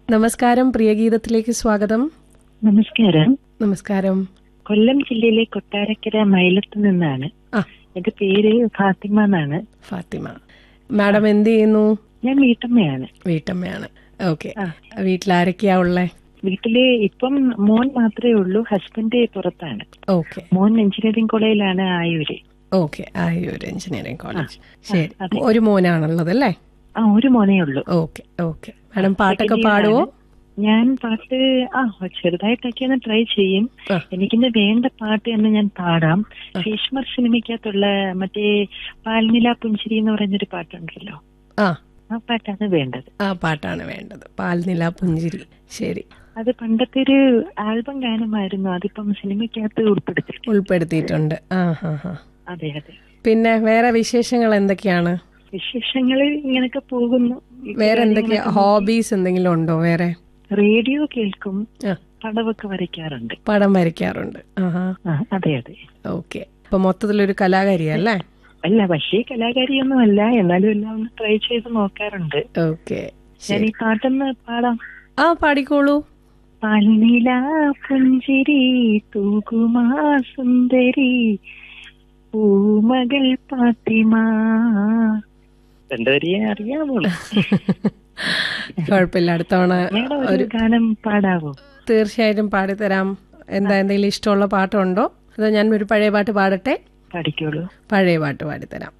നമസ്കാരം പ്രിയഗീതത്തിലേക്ക് സ്വാഗതം നമസ്കാരം നമസ്കാരം കൊല്ലം ജില്ലയിലെ കൊട്ടാരക്കര മൈലത്ത് നിന്നാണ് ആ എന്റെ പേര് ഫാത്തിമ എന്നാണ് ഫാത്തിമ മാഡം എന്ത് ചെയ്യുന്നു ഞാൻ വീട്ടമ്മയാണ് വീട്ടമ്മയാണ് ഓക്കെ ആ. വീട്ടിലാരൊക്കെയാ ഉള്ളേ വീട്ടില് ഇപ്പം മോൻ മാത്രമേ ഉള്ളൂ ഹസ്ബൻഡ് പുറത്താണ് ഓക്കെ മോൻ എഞ്ചിനീയറിംഗ് കോളേജിലാണ് ആയൂര് ഓക്കെ ആയൊരു എഞ്ചിനീയറിംഗ് കോളേജ് ശരി അതെ. ഒരു മോനാണുള്ളത് അല്ലേ ആ ഒരു മോനേ ഉള്ളൂ ഓക്കെ ഓക്കെ മാഡം പാട്ടൊക്കെ Second year പാടുവോ ആണ്. ഞാൻ പാട്ട് ആ ചെറുതായിട്ടൊക്കെ ഒന്ന് ട്രൈ ചെയ്യും ആ. എനിക്കിന്ന് വേണ്ട പാട്ട് എന്ന് ഞാൻ പാടാം ഭീഷ്മർ സിനിമയ്ക്കകത്തുള്ള മറ്റേ പാൽനില പുഞ്ചിരി എന്ന് പറയുന്നൊരു പാട്ടുണ്ടല്ലോ ആ ആ പാട്ടാണ് വേണ്ടത് ആ പാട്ടാണ് വേണ്ടത് പാൽനില പുഞ്ചിരി ശരി അത് പണ്ടത്തെ ഒരു ആൽബം ഗാനമായിരുന്നു അതിപ്പം സിനിമയ്ക്കകത്ത് ഉൾപ്പെടുത്തി ഉൾപ്പെടുത്തിയിട്ടുണ്ട് ആ ഹാ ഹാ അതെ അതെ പിന്നെ വേറെ വിശേഷങ്ങൾ എന്തൊക്കെയാണ് വിശേഷങ്ങള് ഇങ്ങനൊക്കെ പോകുന്നു വേറെ എന്തൊക്കെയാ ഹോബീസ് എന്തെങ്കിലും ഉണ്ടോ വേറെ റേഡിയോ കേൾക്കും ആ പടവൊക്കെ വരയ്ക്കാറുണ്ട് പടം വരയ്ക്കാറുണ്ട് ആഹാ ആ അതെ അതെ ഓക്കെ അപ്പൊ മൊത്തത്തിലൊരു കലാകാരിയല്ലേ അല്ല പക്ഷേ കലാകാരിയൊന്നും അല്ല എന്നാലും എല്ലാം ഒന്ന് ട്രൈ ചെയ്ത് നോക്കാറുണ്ട് ഓക്കെ ഞാൻ ഈ പാട്ടൊന്ന് പാടാം ആ പാടിക്കോളൂ പാൽനില പുഞ്ചിരി തൂകുമാ സുന്ദരി പൂമകൾ പാത്തിമ രണ്ടുപേരെയും അറിയാമോ കുഴപ്പമില്ല അടുത്ത തവണ മേഡം ഒരു ഗാനം പാടാവോ തീർച്ചയായിട്ടും പാടിത്തരാം എന്താ എന്തെങ്കിലും ഇഷ്ടമുള്ള പാട്ടുണ്ടോ അതോ ഞാൻ ഒരു പഴയ പാട്ട് പാടട്ടെ പഠിക്കുള്ളൂ പഴയ പാട്ട് പാടിത്തരാം